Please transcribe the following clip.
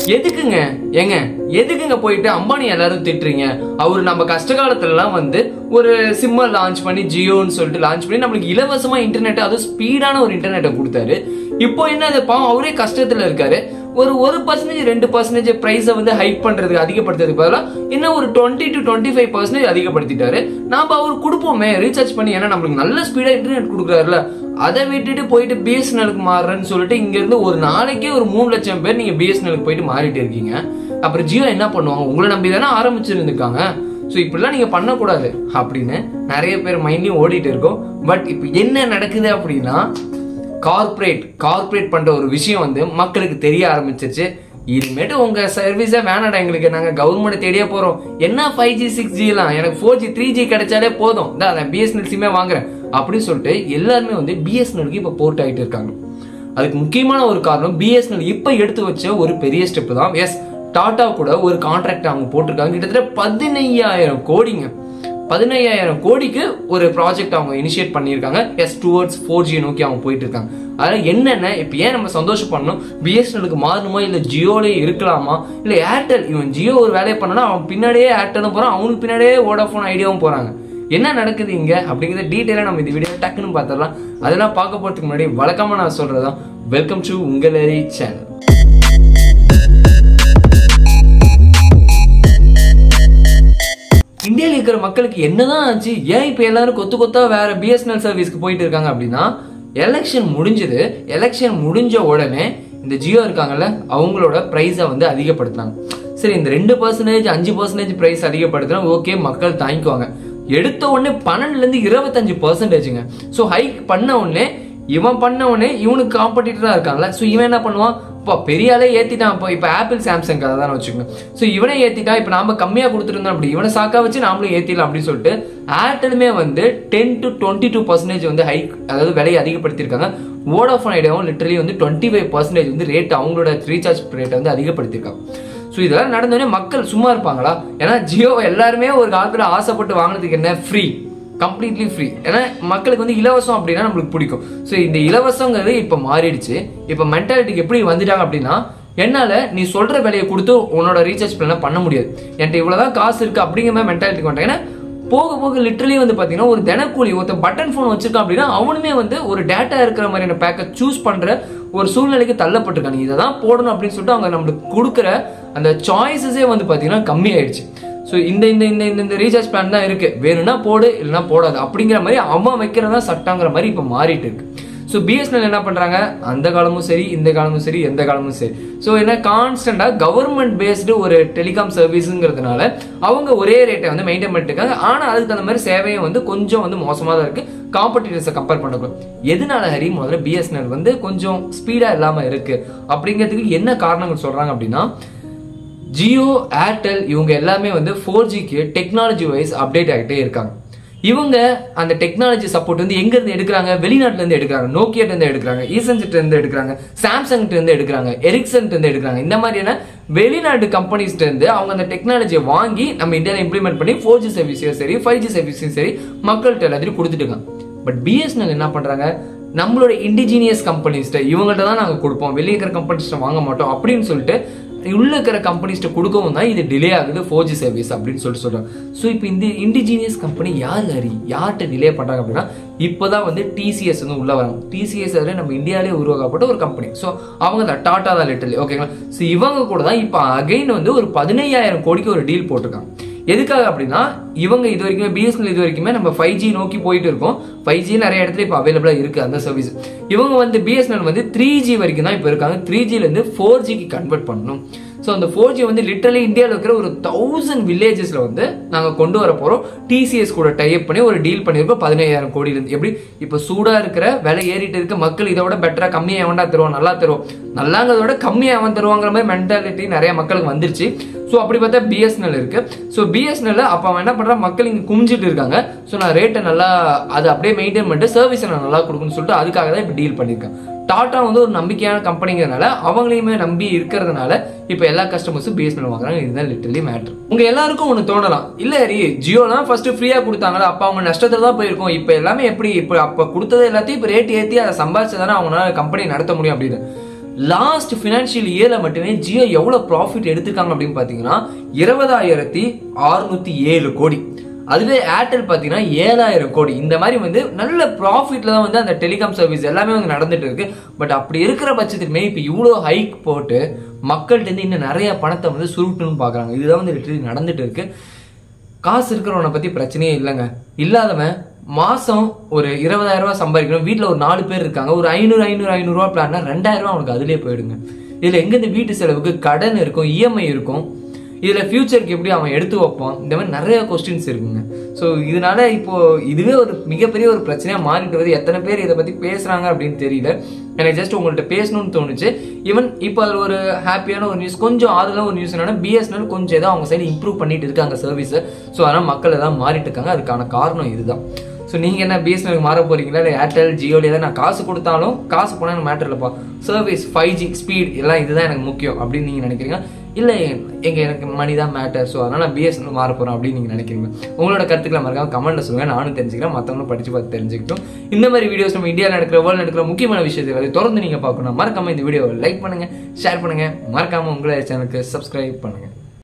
எதுக்குங்க ஏங்க எதுக்குங்க போயிட்டு அம்பானி எல்லாரும் திட்டுறீங்க அவர் நம்ம கஷ்ட காலத்துலலாம் வந்து ஒரு சிம்ம லான்ச் பண்ணி ஜியோன்னு சொல்லிட்டு லான்ச் பண்ணி நம்மளுக்கு இலவசமா இன்டர்நெட் அதுவும் ஸ்பீடான ஒரு இன்டர்நெட்டை கொடுத்தாரு இப்போ என்ன அது பாவம் அவரே கஷ்டத்துல இருக்காரு ஒரு ஒரு பர்சன்டேஜ் ரெண்டு பர்சன்டேஜ் பிரைஸை வந்து ஹைக் பண்றதுக்கு அதிகப்படுத்துறதுக்கு பதிலாக இன்னும் ஒரு twenty to twenty five percentage அதிகப்படுத்திட்டாரு நாம அவர் கொடுப்போமே ரீசார்ஜ் பண்ணி ஏன்னா நம்மளுக்கு நல்ல ஸ்பீடா இன்டர்நெட் கொடுக்குறாருல அதை விட்டுட்டு போயிட்டு பிஎஸ்என்எலுக்கு மாறுறேன்னு சொல்லிட்டு இங்க இருந்து ஒரு நாளைக்கே ஒரு மூணு லட்சம் பேர் நீங்க பிஎஸ்என்எலுக்கு போயிட்டு மாறிட்டு இருக்கீங்க அப்புறம் ஜியோ என்ன பண்ணுவாங்க உங்களை நம்பி தானே ஆரம்பிச்சிருந்துருக்காங்க ஸோ இப்படிலாம் நீங்க பண்ணக்கூடாது அப்படின்னு நிறைய பேர் மைண்ட்லயும் ஓடிட்டு இருக்கோம் பட் இப்போ என்ன நடக்குது அப்படின்னா கார்ப்பரேட் கார்ப்பரேட் பண்ற ஒரு விஷயம் வந்து மக்களுக்கு தெரிய ஆரம்பிச்சிருச்சு இனிமேட்டு உங்க சர்வீஸே வேணாடா எங்களுக்கு நாங்க கவர்மெண்ட் தேடியே போறோம் என்ன ஃபைவ் ஜி சிக்ஸ் ஜி எல்லாம் எனக்கு ஃபோர் ஜி த்ரீ ஜி கிடைச்சாலே போதும் தான் நான் பிஎஸ்என்எல் சிம்மே வாங்குறேன் அப்படின்னு சொல்லிட்டு எல்லாருமே வந்து பிஎஸ்என்எலுக்கு இப்போ போர்ட் ஆகிட்டு இருக்காங்க அதுக்கு முக்கியமான ஒரு காரணம் பிஎஸ்என்எல் இப்போ எடுத்து வச்ச ஒரு பெரிய ஸ்டெப் தான் எஸ் டாடா கூட ஒரு கான்ட்ராக்ட் அவங்க போட்டிருக்காங்க கிட்டத்தட்ட பதினையாயிரம் கோடிங்க பதினையாயிரம் கோடிக்கு ஒரு ப்ராஜெக்ட் அவங்க இனிஷியேட் பண்ணியிருக்காங்க எஸ் டுவர்ட்ஸ் ஃபோர் ஜி நோக்கி அவங்க போயிட்டு இருக்காங்க அதில் என்னென்ன இப்போ ஏன் நம்ம சந்தோஷப்படணும் பிஎஸ்என்எலுக்கு மாறணுமா இல்லை ஜியோலே இருக்கலாமா இல்லை ஏர்டெல் இவன் ஜியோ ஒரு வேலையை பண்ணனா அவன் பின்னாடியே ஏர்டெலும் போகிறான் அவனுக்கு பின்னாடியே வோடாஃபோன் ஐடியாவும் போகிறாங்க என்ன நடக்குது இங்க அப்படிங்கிறத டீட்டெயிலாக நம்ம இந்த வீடியோ டக்குன்னு பார்த்துடலாம் அதெல்லாம் பார்க்க போறதுக்கு முன்னாடி வழக்கமாக நான் சொல்றதுதான் வெல்கம் டு உங்களரி சேனல் இந்தியாவில் இருக்கிற மக்களுக்கு என்னதான் ஆச்சு ஏன் இப்போ எல்லாரும் கொத்து கொத்தா வேற பிஎஸ்என்எல் சர்வீஸ்க்கு போயிட்டு இருக்காங்க அப்படின்னா எலெக்ஷன் முடிஞ்சது எலெக்ஷன் முடிஞ்ச உடனே இந்த ஜியோ இருக்காங்கல்ல அவங்களோட ப்ரைஸை வந்து அதிகப்படுத்தினாங்க சரி இந்த ரெண்டு பர்சன்டேஜ் அஞ்சு பர்சன்டேஜ் ப்ரைஸ் அதிகப்படுத்தினா ஓகே மக்கள் தாங்கிக்குவாங்க எடுத்த உடனே பன்னெண்டுல இருந்து இருபத்தஞ்சு பர்சன்டேஜுங்க ஸோ ஹைக் பண்ண உடனே இவன் பண்ண உடனே இவனுக்கு காம்படிட்டரா இருக்காங்கல்ல ஸோ இவன் என்ன பண்ணுவான் இப்போ பெரிய ஆளே ஏத்திட்டான் இப்போ இப்போ ஆப்பிள் சாம்சங் கதை தான் வச்சுக்கோங்க ஸோ இவனே ஏத்திட்டான் இப்போ நாம கம்மியாக கொடுத்துருந்தோம் அப்படி இவனை சாக்கா வச்சு நாமளும் ஏத்திடலாம் அப்படின்னு சொல்லிட்டு ஏர்டெலுமே வந்து ten to twenty two percentage வந்து ஹைக் அதாவது விலையை அதிகப்படுத்தியிருக்காங்க வோடாஃபோன் ஐடியாவும் லிட்டரலி வந்து டுவெண்ட்டி ஃபைவ் பர்சன்டேஜ் வந்து ரேட் அவங்களோட ரீசார்ஜ் ரேட்டை வந்து அதிகப்படுத்தியிருக்காங்க ஸோ இதெல்லாம் நடந்தோடனே மக்கள் சும்மா இருப்பாங்களா ஏன்னா ஜியோ எல்லாருமே ஒரு காலத்தில் ஆசைப்பட்டு வாங்கினதுக்கு என்ன ஃப்ரீ கம்ப்ளீட்லி ஃப்ரீ ஏன்னா மக்களுக்கு வந்து இலவசம் அப்படின்னா நம்மளுக்கு பிடிக்கும் ஸோ இந்த இலவசங்கிறது இப்போ மாறிடுச்சு இப்போ மென்டாலிட்டிக்கு எப்படி வந்துட்டாங்க அப்படின்னா என்னால் நீ சொல்கிற விலையை கொடுத்து உன்னோட ரீசார்ஜ் பிளான பண்ண முடியாது என்கிட்ட இவ்வளோதான் காசு இருக்குது அப்படிங்கிற மாதிரி மென்டாலிட்டிக்கு வந்துட்டாங்க ஏன்னா போக போக லிட்டரலி வந்து பார்த்தீங்கன்னா ஒரு தினக்கூலி ஒருத்தன் பட்டன் ஃபோன் வச்சிருக்கான் அப்படின்னா அவனுமே வந்து ஒரு டேட்டா இருக்கிற மாதிரியான பேக்கை சூஸ் பண்ணுற ஒரு சூழ்நிலைக்கு தள்ளப்பட்டிருக்காங்க நீ இதை தான் போடணும் அப்படின்னு சொல்லிட்டு அவங்க நம்மளுக்கு கொடுக்குற அந்த சாய்ஸஸே வந்து பார்த்தீங்கன்னா கம்மி ஆயிடுச்சு ஸோ இந்த இந்த இந்த இந்த இந்த ரீசார்ஜ் பிளான் தான் இருக்கு வேணும்னா போடு இல்லைன்னா போடாது அப்படிங்கிற மாதிரி அவன் வைக்கிறதா சட்டங்கிற மாதிரி இப்போ மாறிட்டு இருக்கு ஸோ பிஎஸ்என்எல் என்ன பண்ணுறாங்க அந்த காலமும் சரி இந்த காலமும் சரி எந்த காலமும் சரி ஸோ என்ன கான்ஸ்டண்டாக கவர்மெண்ட் பேஸ்டு ஒரு டெலிகாம் சர்வீஸுங்கிறதுனால அவங்க ஒரே ரேட்டை வந்து மெயின்டைன் பண்ணிட்டு இருக்காங்க ஆனால் அதுக்கு தகுந்த மாதிரி சேவையும் வந்து கொஞ்சம் வந்து மோசமாக தான் இருக்குது காம்படிட்டர்ஸை கம்பேர் பண்ணக்கூடாது எதனால ஹரி முதல்ல பிஎஸ்என்எல் வந்து கொஞ்சம் ஸ்பீடாக இல்லாமல் இருக்குது அப்படிங்கிறதுக்கு என்ன காரணங்கள் சொல்கிறாங்க அப்படின்னா ஜியோ ஏர்டெல் இவங்க எல்லாமே வந்து ஃபோர் ஜிக்கு டெக்னாலஜி வைஸ் அப்டேட் ஆகிட்டே இருக்காங்க இவங்க அந்த டெக்னாலஜி சப்போர்ட் வந்து எங்க இருந்து எடுக்கிறாங்க வெளிநாட்டுல இருந்து எடுக்கிறாங்க நோக்கியா இருந்து எடுக்கிறாங்க ஈசன்சிட்ட இருந்து எடுக்கிறாங்க சாம்சங் இருந்து எடுக்கிறாங்க எரிக்சன் இருந்து எடுக்கிறாங்க இந்த மாதிரியான வெளிநாட்டு கம்பெனிஸ்ல இருந்து அவங்க அந்த டெக்னாலஜியை வாங்கி நம்ம இந்தியாவில் இம்ப்ளிமெண்ட் பண்ணி ஃபோர் ஜி சர்வீஸையும் சரி ஃபைவ் ஜி சர்வீஸையும் சரி மக்கள்கிட்ட எல்லாத்தையும் கொடுத்துட்டு இருக்காங்க பட் பிஎஸ்என்எல் என்ன பண்றாங்க நம்மளோட இண்டிஜீனியஸ் கம்பெனிஸ்ட்ட இவங்கள்ட்ட தான் நாங்கள் கொடுப்போம் வெளியே இருக்கிற கம்பெனிஸ்ட்ட வாங்க மாட்டோம் அப்படின்னு சொல்லிட்டு உள்ள இருக்கிற கம்பெனிஸ்ட்ட கொடுக்கவும் தான் இது டிலே ஆகுது ஃபோர் ஜி சர்வீஸ் அப்படின்னு சொல்லிட்டு சொல்றாங்க ஸோ இப்போ இந்த இண்டிஜீனியஸ் கம்பெனி யார் ஹரி யார்கிட்ட டிலே பண்றாங்க அப்படின்னா இப்போதான் வந்து டிசிஎஸ் வந்து உள்ள வராங்க டிசிஎஸ் அதில் நம்ம இந்தியாவிலே உருவாக்கப்பட்ட ஒரு கம்பெனி ஸோ அவங்க தான் டாடா தான் லிட்டர்லி ஓகேங்களா ஸோ இவங்க கூட தான் இப்போ அகைன் வந்து ஒரு பதினையாயிரம் கோடிக்கு ஒரு டீல் போட்டிருக்காங்க எதுக்காக அப்படின்னா இவங்க இது வரைக்குமே பிஎஸ்என்எல் இது வரைக்குமே நம்ம ஃபைவ் ஜி நோக்கி போயிட்டு இருக்கோம் ஃபைவ் ஜி நிறைய இடத்துல இப்போ அவைலபிளாக இருக்கு அந்த சர்வீஸ் இவங்க வந்து பிஎஸ்என்எல் வந்து த்ரீ ஜி வரைக்கும் தான் இப்போ இருக்காங்க த்ரீ ஜிலேருந்து ஃபோர் ஜிக்கு கன்வெர்ட் பண்ணணும் ஸோ அந்த ஃபோர் ஜி வந்து லிட்டரலி இந்தியாவில் இருக்கிற ஒரு தௌசண்ட் வில்லேஜஸில் வந்து நாங்கள் கொண்டு வர போகிறோம் டிசிஎஸ் கூட டைப் பண்ணி ஒரு டீல் பண்ணியிருக்கோம் பதினையாயிரம் கோடியிலேருந்து எப்படி இப்போ சூடாக இருக்கிற விலை ஏறிட்டு இருக்க மக்கள் இதை விட பெட்டராக கம்மியாக எவன்டா தருவோம் நல்லா தருவோம் நல்லாங்கிறத விட கம்மியாக அவன் தருவாங்கிற மாதிரி மென்டாலிட்டி நிறைய மக்களுக்கு வந்துருச்சு ஸோ அப்படி பார்த்தா பிஎஸ்என்எல் இருக்கு ஸோ பிஎஸ்என்எல் அப்போ அவன் என்ன பண்ணுறான் மக்கள் இங்கே குமிஞ்சிட்டு இருக்காங்க ஸோ நான் ரேட்டை நல்லா அதை அப்படியே மெயின்டைன் பண்ணிட்டு சர்வீஸை நான் நல்லா கொடுக்கணும்னு சொல்லிட்டு அதுக்காக தான் இப்போ டீல் பண்ணியிருக்கேன் டாடா வந்து ஒரு நம்பிக்கையான கம்பெனிங்கிறதுனால அவங்களையுமே நம்பி இருக்கிறதுனால இப்போ எல்லா கஸ்டமர்ஸும் பிஎஸ்என்எல் வாங்குறாங்க இதுதான் லிட்டரலி மேட்ரு உங்க எல்லாருக்கும் ஒன்று தோணலாம் இல்ல ஹரி ஜியோலாம் ஃபர்ஸ்ட் ஃப்ரீயா கொடுத்தாங்களா அப்ப அவங்க நஷ்டத்துல தான் போயிருக்கும் இப்போ எல்லாமே எப்படி இப்போ அப்ப கொடுத்தது எல்லாத்தையும் இப்போ ரேட் ஏற்றி அதை சம்பாதிச்சு தானே அவங்களால கம்பெனி நடத்த முடியும் அப்படின்னு லாஸ்ட் ஃபினான்ஷியல் இயர்ல மட்டுமே ஜியோ எவ்வளவு ப்ராஃபிட் எடுத்திருக்காங்க அப்படின்னு பாத்தீங்கன்னா இருபதாயிரத்தி அறுநூத்தி ஏழு கோடி அதுவே ஏர்டெல் பார்த்தீங்கன்னா ஏழாயிரம் கோடி இந்த மாதிரி வந்து நல்ல ப்ராஃபிட்ல தான் வந்து அந்த டெலிகாம் சர்வீஸ் எல்லாமே வந்து நடந்துட்டு இருக்கு பட் அப்படி இருக்கிற பட்சத்துக்குமே இப்போ இவ்வளோ ஹைக் போட்டு மக்கள்கிட்ட இருந்து இன்னும் நிறைய பணத்தை வந்து சுருட்டுன்னு பார்க்குறாங்க இதுதான் வந்து literally நடந்துட்டு இருக்கு காசு இருக்கிறவனை பற்றி பிரச்சனையே இல்லைங்க இல்லாதவன் மாதம் ஒரு இருபதாயிரம் ரூபாய் சம்பாதிக்கணும் வீட்டில் ஒரு நாலு பேர் இருக்காங்க ஒரு ஐநூறு ஐநூறு ஐநூறுரூவா பிளான்னா ரெண்டாயிரம் ரூபா அவனுக்கு அதுலேயே போயிடுங்க இதில் எங்கேருந்து வீட்டு செலவுக்கு கடன் இருக்கும் இஎம்ஐ இருக்கும் இதில் ஃபியூச்சருக்கு எப்படி அவன் எடுத்து வைப்பான் இந்த மாதிரி நிறைய கொஸ்டின்ஸ் இருக்குங்க ஸோ இதனால இப்போ இதுவே ஒரு மிகப்பெரிய ஒரு பிரச்சனையாக மாறிட்டு வருது எத்தனை பேர் இதை பற்றி பேசுகிறாங்க அப்படின்னு தெரியல எனக்கு ஜஸ்ட் உங்கள்கிட்ட பேசணும்னு தோணுச்சு ஈவன் இப்போ அதில் ஒரு ஹாப்பியான ஒரு நியூஸ் கொஞ்சம் ஆறுதலாக ஒரு நியூஸ் என்னன்னா பிஎஸ்என்எல் கொஞ்சம் ஏதோ அவங்க சைடு இம்ப்ரூவ் பண்ணிட்டு இருக்காங்க சர்வீஸை ஸோ அதனால் மக்கள் எல்லாம் மாறிட்டு இருக்காங்க அதுக்கான காரணம் இதுதான் ஸோ நீங்கள் என்ன பிஎஸ்என்எல் மாற போறீங்களா இல்லை ஏர்டெல் ஜியோல ஏதாவது நான் காசு கொடுத்தாலும் காசு போனால் எனக்கு மேட்டர் இல்லைப்பா சர்வீஸ் ஃபைவ் ஜி ஸ்பீட் எல்லாம் இதுதான் எனக்கு முக்கியம் அப்படின்னு நீங்கள் நினைக்கிறீங்க இல்லை எங்க எனக்கு மணி தான் மேட்டர் ஸோ அதனால் நான் பிஎஸ்என்எல் மாற போகிறேன் அப்படின்னு நீங்கள் நினைக்கிறீங்க உங்களோட கருத்துக்களை மறக்காம கமெண்ட்ல சொல்லுங்க நானும் தெரிஞ்சுக்கிறேன் மற்றவங்களும் படிச்சு பார்த்து தெரிஞ்சுக்கிட்டோம் இந்த மாதிரி வீடியோஸ் நம்ம இந்தியாவில் நடக்கிற வேர்ல்டு நடக்கிற முக்கியமான விஷயத்தை அதை தொடர்ந்து நீங்கள் பார்க்கணும் மறக்காம இந்த வீடியோவை லைக் பண்ணுங்க ஷேர் பண்ணுங்க மறக்காம உங்களை சேனலுக்கு சப்ஸ்கிரைப் பண்ணுங்க